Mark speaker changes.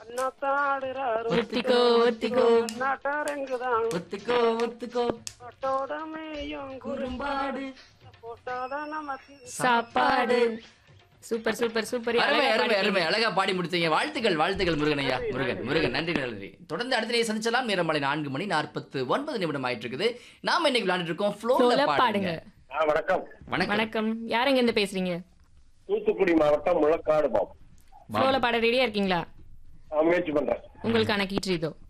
Speaker 1: அண்ணாத்தாடுறாரு
Speaker 2: ஒத்திக்கோ ஒத்திக்கோ
Speaker 1: நாட்டாரெங்குதான்
Speaker 2: ஒத்துக்கோ ஒத்துக்கோ
Speaker 1: பட்டோட மேயும் குறும்பாடு போட்டாதான் நமக்கு
Speaker 2: சாப்பாடு சூப்பர் சூப்பர் சூப்பர்
Speaker 3: அருமை
Speaker 2: அழகா
Speaker 3: அருமை அருமை
Speaker 2: பாடிட்டீங்க.
Speaker 3: அழகா பாடி முடிச்சீங்க வாழ்த்துக்கள் வாழ்த்துக்கள் முருகன் ஐயா முருகன் முருகன் நன்றி நன்றி தொடர்ந்து அடுத்த நேரம் சந்திச்சலாம் நேரம் மாலை நான்கு மணி நாற்பத்து ஒன்பது நிமிடம் ஆயிட்டு இருக்குது நாம இன்னைக்கு விளையாண்டுட்டு இருக்கோம்
Speaker 2: Flow
Speaker 3: ஃப்ளோல
Speaker 2: ல
Speaker 3: பாடுங்க
Speaker 2: பாடுங்க
Speaker 4: ஆ, வணக்கம்
Speaker 3: வணக்கம்
Speaker 2: வணக்கம் யாருங்க இருந்து பேசுறீங்க
Speaker 4: தூத்துக்குடி மாவட்டம் முழக்காடு பாபு
Speaker 2: ஃப்ளோல பாட ரெடியா இருக்கீங்களா
Speaker 4: ஆ, முயற்சி பண்றேன்
Speaker 2: உங்களுக்கான கீற்று இதோ